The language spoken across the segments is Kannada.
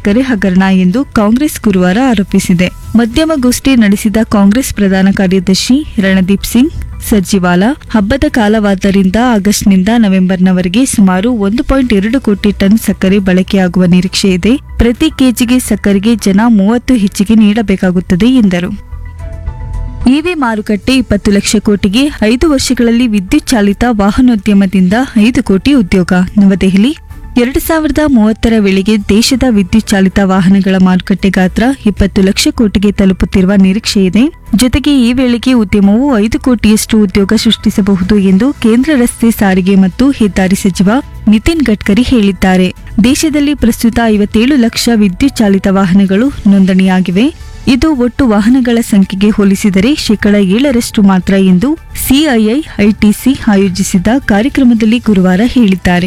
ಸಕ್ಕರೆ ಹಗರಣ ಎಂದು ಕಾಂಗ್ರೆಸ್ ಗುರುವಾರ ಆರೋಪಿಸಿದೆ ಮಧ್ಯಮಗೋಷ್ಠಿ ನಡೆಸಿದ ಕಾಂಗ್ರೆಸ್ ಪ್ರಧಾನ ಕಾರ್ಯದರ್ಶಿ ರಣದೀಪ್ ಸಿಂಗ್ ಸರ್ಜಿವಾಲಾ ಹಬ್ಬದ ಕಾಲವಾದ್ದರಿಂದ ಆಗಸ್ಟ್ನಿಂದ ನವೆಂಬರ್ನವರೆಗೆ ಸುಮಾರು ಒಂದು ಪಾಯಿಂಟ್ ಎರಡು ಕೋಟಿ ಟನ್ ಸಕ್ಕರೆ ಬಳಕೆಯಾಗುವ ನಿರೀಕ್ಷೆ ಇದೆ ಪ್ರತಿ ಕೆಜಿಗೆ ಸಕ್ಕರೆಗೆ ಜನ ಮೂವತ್ತು ಹೆಚ್ಚಿಗೆ ನೀಡಬೇಕಾಗುತ್ತದೆ ಎಂದರು ಇವಿ ಮಾರುಕಟ್ಟೆ ಇಪ್ಪತ್ತು ಲಕ್ಷ ಕೋಟಿಗೆ ಐದು ವರ್ಷಗಳಲ್ಲಿ ವಿದ್ಯುತ್ ಚಾಲಿತ ವಾಹನೋದ್ಯಮದಿಂದ ಐದು ಕೋಟಿ ಉದ್ಯೋಗ ನವದೆಹಲಿ ಎರಡು ಸಾವಿರದ ಮೂವತ್ತರ ವೇಳೆಗೆ ದೇಶದ ವಿದ್ಯುತ್ ಚಾಲಿತ ವಾಹನಗಳ ಮಾರುಕಟ್ಟೆ ಗಾತ್ರ ಇಪ್ಪತ್ತು ಲಕ್ಷ ಕೋಟಿಗೆ ತಲುಪುತ್ತಿರುವ ನಿರೀಕ್ಷೆ ಇದೆ ಜೊತೆಗೆ ಈ ವೇಳೆಗೆ ಉದ್ಯಮವು ಐದು ಕೋಟಿಯಷ್ಟು ಉದ್ಯೋಗ ಸೃಷ್ಟಿಸಬಹುದು ಎಂದು ಕೇಂದ್ರ ರಸ್ತೆ ಸಾರಿಗೆ ಮತ್ತು ಹೆದ್ದಾರಿ ಸಚಿವ ನಿತಿನ್ ಗಡ್ಕರಿ ಹೇಳಿದ್ದಾರೆ ದೇಶದಲ್ಲಿ ಪ್ರಸ್ತುತ ಐವತ್ತೇಳು ಲಕ್ಷ ವಿದ್ಯುತ್ ಚಾಲಿತ ವಾಹನಗಳು ನೋಂದಣಿಯಾಗಿವೆ ಇದು ಒಟ್ಟು ವಾಹನಗಳ ಸಂಖ್ಯೆಗೆ ಹೋಲಿಸಿದರೆ ಶೇಕಡ ಏಳರಷ್ಟು ಮಾತ್ರ ಎಂದು ಸಿಐಐ ಐಟಿಸಿ ಆಯೋಜಿಸಿದ್ದ ಕಾರ್ಯಕ್ರಮದಲ್ಲಿ ಗುರುವಾರ ಹೇಳಿದ್ದಾರೆ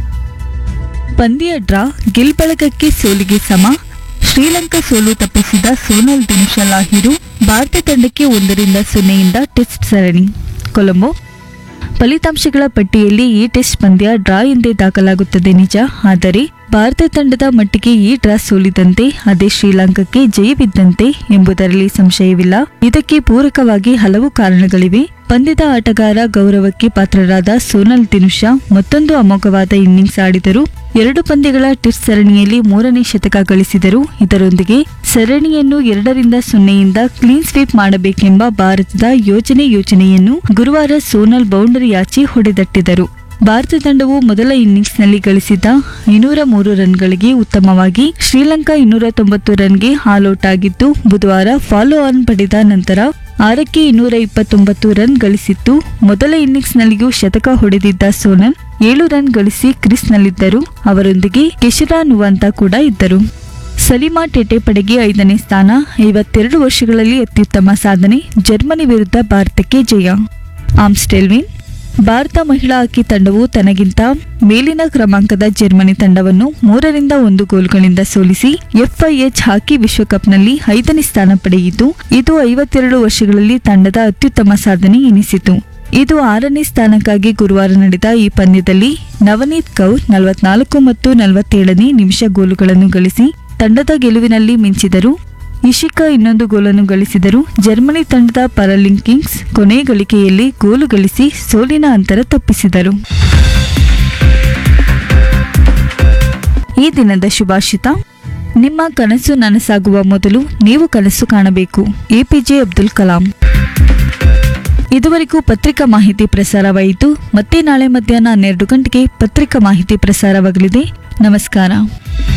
ಪಂದ್ಯ ಡ್ರಾ ಗೆಲ್ಬಳಗಕ್ಕೆ ಸೋಲಿಗೆ ಸಮ ಶ್ರೀಲಂಕಾ ಸೋಲು ತಪ್ಪಿಸಿದ ಸೋನಲ್ ದಿನುಷ ಲಾಹಿರು ಭಾರತ ತಂಡಕ್ಕೆ ಒಂದರಿಂದ ಸೊನ್ನೆಯಿಂದ ಟೆಸ್ಟ್ ಸರಣಿ ಕೊಲಂಬೋ ಫಲಿತಾಂಶಗಳ ಪಟ್ಟಿಯಲ್ಲಿ ಈ ಟೆಸ್ಟ್ ಪಂದ್ಯ ಡ್ರಾ ಎಂದೇ ದಾಖಲಾಗುತ್ತದೆ ನಿಜ ಆದರೆ ಭಾರತ ತಂಡದ ಮಟ್ಟಿಗೆ ಈ ಡ್ರಾ ಸೋಲಿದಂತೆ ಅದೇ ಶ್ರೀಲಂಕಾಕ್ಕೆ ಜಯವಿದ್ದಂತೆ ಎಂಬುದರಲ್ಲಿ ಸಂಶಯವಿಲ್ಲ ಇದಕ್ಕೆ ಪೂರಕವಾಗಿ ಹಲವು ಕಾರಣಗಳಿವೆ ಪಂದ್ಯದ ಆಟಗಾರ ಗೌರವಕ್ಕೆ ಪಾತ್ರರಾದ ಸೋನಲ್ ದಿನುಷಾ ಮತ್ತೊಂದು ಅಮೋಘವಾದ ಇನ್ನಿಂಗ್ಸ್ ಆಡಿದರು ಎರಡು ಪಂದ್ಯಗಳ ಟೆಸ್ಟ್ ಸರಣಿಯಲ್ಲಿ ಮೂರನೇ ಶತಕ ಗಳಿಸಿದರು ಇದರೊಂದಿಗೆ ಸರಣಿಯನ್ನು ಎರಡರಿಂದ ಸೊನ್ನೆಯಿಂದ ಕ್ಲೀನ್ ಸ್ವೀಪ್ ಮಾಡಬೇಕೆಂಬ ಭಾರತದ ಯೋಜನೆ ಯೋಜನೆಯನ್ನು ಗುರುವಾರ ಸೋನಲ್ ಬೌಂಡರಿಯಾಚೆ ಹೊಡೆದಟ್ಟಿದರು ಭಾರತ ತಂಡವು ಮೊದಲ ಇನ್ನಿಂಗ್ಸ್ನಲ್ಲಿ ಗಳಿಸಿದ ಇನ್ನೂರ ಮೂರು ರನ್ಗಳಿಗೆ ಉತ್ತಮವಾಗಿ ಶ್ರೀಲಂಕಾ ಇನ್ನೂರ ತೊಂಬತ್ತು ರನ್ಗೆ ಆಲ್ಔಟ್ ಆಗಿದ್ದು ಬುಧವಾರ ಫಾಲೋ ಆನ್ ಪಡೆದ ನಂತರ ಆರಕ್ಕೆ ಇನ್ನೂರ ಇಪ್ಪತ್ತೊಂಬತ್ತು ರನ್ ಗಳಿಸಿತ್ತು ಮೊದಲ ಇನ್ನಿಂಗ್ಸ್ನಲ್ಲಿಯೂ ಶತಕ ಹೊಡೆದಿದ್ದ ಸೋನಲ್ ಏಳು ರನ್ ಗಳಿಸಿ ಕ್ರೀಸ್ನಲ್ಲಿದ್ದರು ಅವರೊಂದಿಗೆ ಕೆಶರಾ ನುವಂತ ಕೂಡ ಇದ್ದರು ಸಲೀಮಾ ಟೆಟೆ ಪಡೆಗೆ ಐದನೇ ಸ್ಥಾನ ಐವತ್ತೆರಡು ವರ್ಷಗಳಲ್ಲಿ ಅತ್ಯುತ್ತಮ ಸಾಧನೆ ಜರ್ಮನಿ ವಿರುದ್ಧ ಭಾರತಕ್ಕೆ ಜಯ ಆಮ್ಸ್ಟೆಲ್ವಿನ್ ಭಾರತ ಮಹಿಳಾ ಹಾಕಿ ತಂಡವು ತನಗಿಂತ ಮೇಲಿನ ಕ್ರಮಾಂಕದ ಜರ್ಮನಿ ತಂಡವನ್ನು ಮೂರರಿಂದ ಒಂದು ಗೋಲ್ಗಳಿಂದ ಸೋಲಿಸಿ ಎಫ್ಐಎಚ್ ಹಾಕಿ ವಿಶ್ವಕಪ್ನಲ್ಲಿ ಐದನೇ ಸ್ಥಾನ ಪಡೆಯಿತು ಇದು ಐವತ್ತೆರಡು ವರ್ಷಗಳಲ್ಲಿ ತಂಡದ ಅತ್ಯುತ್ತಮ ಸಾಧನೆ ಎನಿಸಿತು ಇದು ಆರನೇ ಸ್ಥಾನಕ್ಕಾಗಿ ಗುರುವಾರ ನಡೆದ ಈ ಪಂದ್ಯದಲ್ಲಿ ನವನೀತ್ ಕೌರ್ ನಲವತ್ನಾಲ್ಕು ಮತ್ತು ನಲವತ್ತೇಳನೇ ನಿಮಿಷ ಗೋಲುಗಳನ್ನು ಗಳಿಸಿ ತಂಡದ ಗೆಲುವಿನಲ್ಲಿ ಮಿಂಚಿದರು ಇಶಿಕಾ ಇನ್ನೊಂದು ಗೋಲನ್ನು ಗಳಿಸಿದರು ಜರ್ಮನಿ ತಂಡದ ಪರಲಿಂಗ್ ಕಿಂಗ್ಸ್ ಕೊನೆ ಗಳಿಕೆಯಲ್ಲಿ ಗೋಲು ಗಳಿಸಿ ಸೋಲಿನ ಅಂತರ ತಪ್ಪಿಸಿದರು ಈ ದಿನದ ಶುಭಾಷಿತ ನಿಮ್ಮ ಕನಸು ನನಸಾಗುವ ಮೊದಲು ನೀವು ಕನಸು ಕಾಣಬೇಕು ಎಪಿಜೆ ಅಬ್ದುಲ್ ಕಲಾಂ ಇದುವರೆಗೂ ಪತ್ರಿಕಾ ಮಾಹಿತಿ ಪ್ರಸಾರವಾಯಿತು ಮತ್ತೆ ನಾಳೆ ಮಧ್ಯಾಹ್ನ ಹನ್ನೆರಡು ಗಂಟೆಗೆ ಪತ್ರಿಕಾ ಮಾಹಿತಿ ಪ್ರಸಾರವಾಗಲಿದೆ ನಮಸ್ಕಾರ